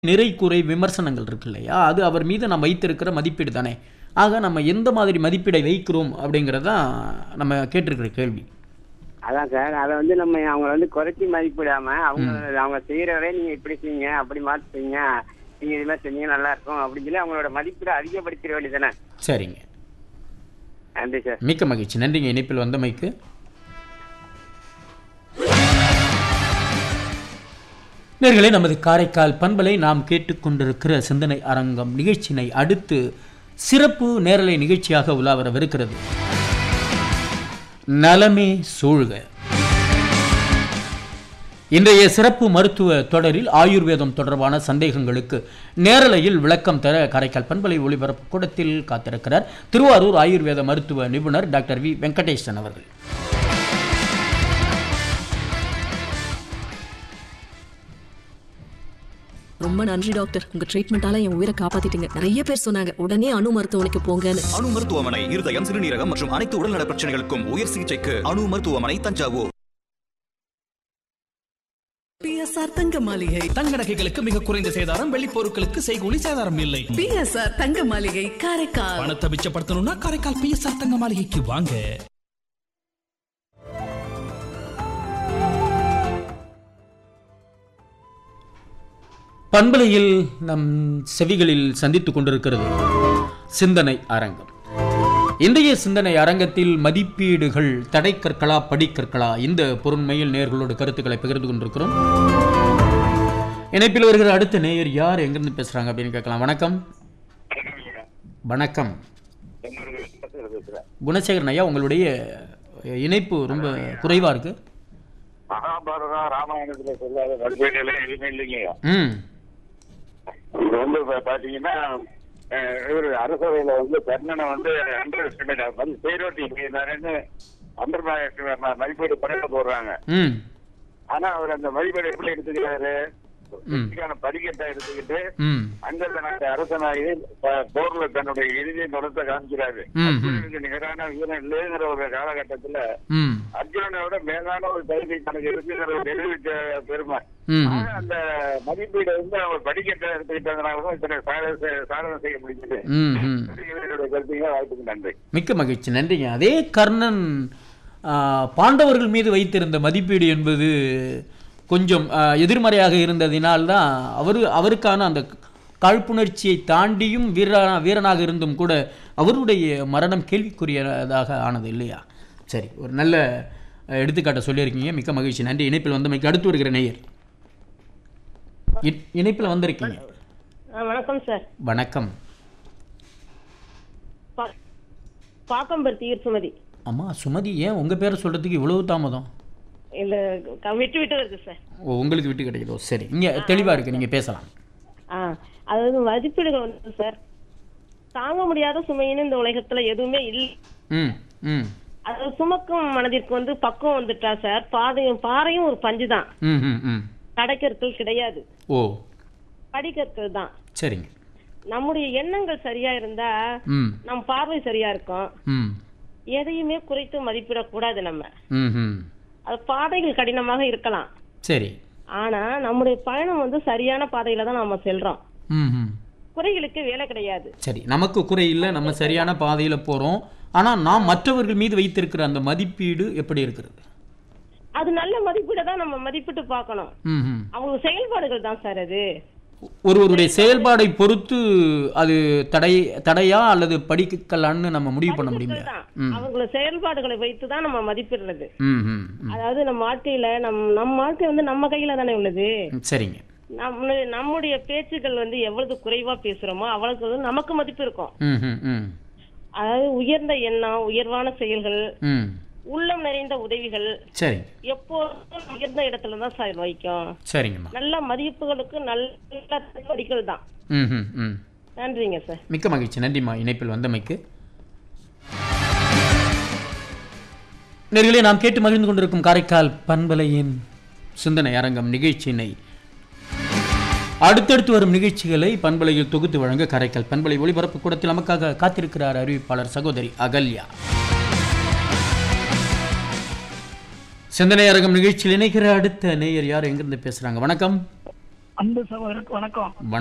நிறை குறை விமர்சனங்கள் இருக்கு இல்லையா அது அவர் மீது நாம் வைத்திருக்கிற மதிப்பீடு தானே ஆக நம்ம எந்த மாதிரி மதிப்பீடை வைக்கிறோம் அப்படிங்கிறது தான் நம்ம கேட்டிருக்கிற கேள்வி அதான் சார் அதை வந்து நம்ம அவங்கள வந்து குறைச்சி மதிப்பிடாம அவங்க அவங்க செய்யறவரே நீங்க இப்படி செய்யுங்க அப்படி மாத்தி செய்யுங்க நீங்க இது மாதிரி செஞ்சீங்க நல்லா இருக்கும் அப்படின்னு சொல்லி அவங்களோட மதிப்பீடை அதிகப்படுத்திட வேண்டியதானே சரிங்க நன்றி சார் மிக்க மகிழ்ச்சி நன்றிங்க இணைப்பில் வந்தமைக்கு நேர்களே நமது காரைக்கால் பண்பலை நாம் கேட்டுக்கொண்டிருக்கிற சிந்தனை அரங்கம் நிகழ்ச்சியினை அடுத்து சிறப்பு நேரலை நிகழ்ச்சியாக உலா வரவிருக்கிறது நலமே சூழ்க இன்றைய சிறப்பு மருத்துவ தொடரில் ஆயுர்வேதம் தொடர்பான சந்தேகங்களுக்கு நேரலையில் விளக்கம் தர காரைக்கால் பண்பலை ஒளிபரப்பு கூடத்தில் காத்திருக்கிறார் திருவாரூர் ஆயுர்வேத மருத்துவ நிபுணர் டாக்டர் வி வெங்கடேசன் அவர்கள் ரொம்ப நன்றி டாக்டர் உங்க ட்ரீட்மெண்டால என் உயிரை காப்பாத்திட்டீங்க நிறைய பேர் சொன்னாங்க உடனே அணு மருத்துவமனைக்கு போங்கன்னு அணு மருத்துவமனை இருதயம் சிறுநீரகம் மற்றும் அனைத்து உடல்நல பிரச்சனைகளுக்கும் உயர் சிகிச்சைக்கு அணு மருத்துவமனை தஞ்சாவூர் பிஎஸ்ஆர் தங்க மாளிகை தங்க நகைகளுக்கு மிக குறைந்த சேதாரம் வெள்ளி பொருட்களுக்கு செய்கூலி சேதாரம் இல்லை பிஎஸ்ஆர் தங்க மாளிகை காரைக்கால் பணத்தை மிச்சப்படுத்தணும்னா காரைக்கால் பிஎஸ்ஆர் தங்க மாளிகைக்கு வாங்க பண்பலையில் நம் செவிகளில் சந்தித்துக் கொண்டிருக்கிறது சிந்தனை அரங்கம் இன்றைய சிந்தனை அரங்கத்தில் மதிப்பீடுகள் தடை கற்களா படிக்கற்களா இந்த பொருண்மையில் நேர்களோடு கருத்துக்களை பகிர்ந்து கொண்டிருக்கிறோம் இணைப்பில் வருகிற அடுத்த நேயர் யார் எங்கிருந்து பேசுறாங்க அப்படின்னு கேட்கலாம் வணக்கம் வணக்கம் குணசேகரன் ஐயா உங்களுடைய இணைப்பு ரொம்ப குறைவா இருக்கு மகாபாரதம் ராமாயணத்துல சொல்லாத வழிபாடுகளே எதுவுமே இல்லைங்க ம் இது வந்து இப்ப பாத்தீங்கன்னா அஹ், இவரு அரசவையில வந்து கர்ணனை வந்து அண்டர் எஸ்டிமேட் வந்து பேரோட்டி இருந்தாருன்னு அண்டர் மதிப்பீடு பண்ண போடுறாங்க ம் ஆனா அவர் அந்த மதிப்பீடு எப்படி எடுத்துக்கிறாரு ம். இதுக்கான படிக்கட்டை எடுத்துக்கிட்டு ம் அங்கந்த நாட்டு அரசனாகி ப- போர்ல தன்னுடைய இறுதியை நடத்த காமிக்கிறாரு ம், ம். அர்ஜுனனுக்கு நிகரான வீரன் இல்லைங்கிற ஒரு காலகட்டத்துல ம் அர்ஜுனனோட மேலான ஒரு கல்வி தனக்கு இருக்குங்கிற நிரூபிச்ச பெருமை ம் ஆனா அந்த மதிப்பீடு வந்து அவர் படிக்கட்ட எடுத்துக்கிட்டதுனால தான் இத்தனை சாதனை சாதனை செய்ய முடிஞ்சது ம் ம் என்னுடைய கருத்துங்க வாய்ப்புக்கு நன்றி மிக்க மகிழ்ச்சி நன்றிங்க அதே கர்ணன் ஆ, பாண்டவர்கள் மீது வைத்திருந்த மதிப்பீடு என்பது கொஞ்சம் ஆ, எதிர்மறையாக இருந்ததினால்தான் அவர் அவருக்கான அந்த காழ்ப்புணர்ச்சியை தாண்டியும் வீரனா வீரனாக இருந்தும் கூட அவருடைய மரணம் கேள்விக்குரியதாக ஆனது இல்லையா சரி ஒரு நல்ல அ, எடுத்துக்காட்டை சொல்லியிருக்கீங்க மிக்க மகிழ்ச்சி நன்றி இணைப்பில் வந்தமைக்கு அடுத்து வருகிற நேயர் இ- இணைப்பில் வந்திருக்கீங்க வணக்கம் சார் வணக்கம் பா- பாக்கம்பருத்தி சுமதி அம்மா சுமதி ஏன் உங்கள் பேரை சொல்கிறதுக்கு இவ்வளவு தாமதம் இல்ல க- விட்டு விட்டு வருது சார் ஓ உங்களுக்கு விட்டு கிடைக்குதோ சரி இங்கே தெளிவாக இருக்குது நீங்கள் பேசலாம் ஆ அதாவது மதிப்பீடுகள் வந்து சார் தாங்க முடியாத சுமைன்னு இந்த உலகத்துல எதுவுமே இல்லை ம் ம் அது சுமக்கும் மனதிற்கு வந்து பக்குவம் வந்துட்டா சார் பாதையும் பாறையும் ஒரு பஞ்சு தான் ம் ம் ம் கடைக்கற்கள் கிடையாது ஓ படிக்கற்கள் தான் சரிங்க நம்முடைய எண்ணங்கள் சரியா இருந்தா ம் நம் பார்வை சரியா இருக்கும் ம் எதையுமே குறைத்து மதிப்பிடக்கூடாது நம்ம ம் ம் அது பாதைகள் கடினமாக இருக்கலாம் சரி ஆனா நம்முடைய பயணம் வந்து சரியான பாதையில தான் நாம செல்றோம் ம் ம் குறைகளுக்கு வேலை கிடையாது சரி நமக்கு குறை இல்லை நம்ம சரியான பாதையில் போகிறோம் ஆனால் நாம் மற்றவர்கள் மீது வைத்திருக்கிற அந்த மதிப்பீடு எப்படி இருக்கிறது அது நல்ல மதிப்பீட தான் நம்ம மதிப்பிட்டு பார்க்கணும் ம் ம் அவங்க செயல்பாடுகள் தான் சார் அது ஒருவருடைய செயல்பாடை பொறுத்து அது தடை தடையா அல்லது படிக்கலான்னு நம்ம முடிவு பண்ண முடியுமா தான் ம் அவங்கள செயல்பாடுகளை வைத்து தான் நம்ம மதிப்பிடுறது ம் ம் ம். அதாவது நம்ம வாழ்க்கையில நம் நம்ம வாழ்க்கை வந்து நம்ம கையில தானே உள்ளது ம் சரிங்க நம்ம நம்முடைய பேச்சுக்கள் வந்து எவ்வளவு குறைவா பேசுறோமோ அவ்வளவுக்கு வந்து நமக்கு மதிப்பு இருக்கும் ம் ம் ம் அதாவது உயர்ந்த எண்ணம் உயர்வான செயல்கள் ம் உள்ளம் நிறைந்த உதவிகள் சரிங்க எப்போதும் உயர்ந்த இடத்துல தான் சார் வைக்கும் சரிங்கம்மா நல்ல மதிப்புகளுக்கு நல்ல நடவடிக்கைகள் தான் ம் ம் ம் நன்றிங்க சார் மிக்க மகிழ்ச்சி நன்றிம்மா இணைப்பில் வந்தமைக்கு நேர்களே நாம் கேட்டு மகிழ்ந்து கொண்டிருக்கும் காரைக்கால் பண்பலையின் சிந்தனை அரங்கம் நிகழ்ச்சியினை அடுத்தடுத்து வரும் நிகழ்ச்சிகளை பண்பலையில் தொகுத்து வழங்க காரைக்கால் பண்பலை ஒளிபரப்பு கூடத்தில் நமக்காக காத்திருக்கிறார் அறிவிப்பாளர் சகோதரி அகல்யா சிந்தனை அரங்கம் நிகழ்ச்சியில் இணைகிற அடுத்த நேயர் யார் எங்கிருந்து பேசுறாங்க வணக்கம் அன்பு சகோதரருக்கு வணக்கம்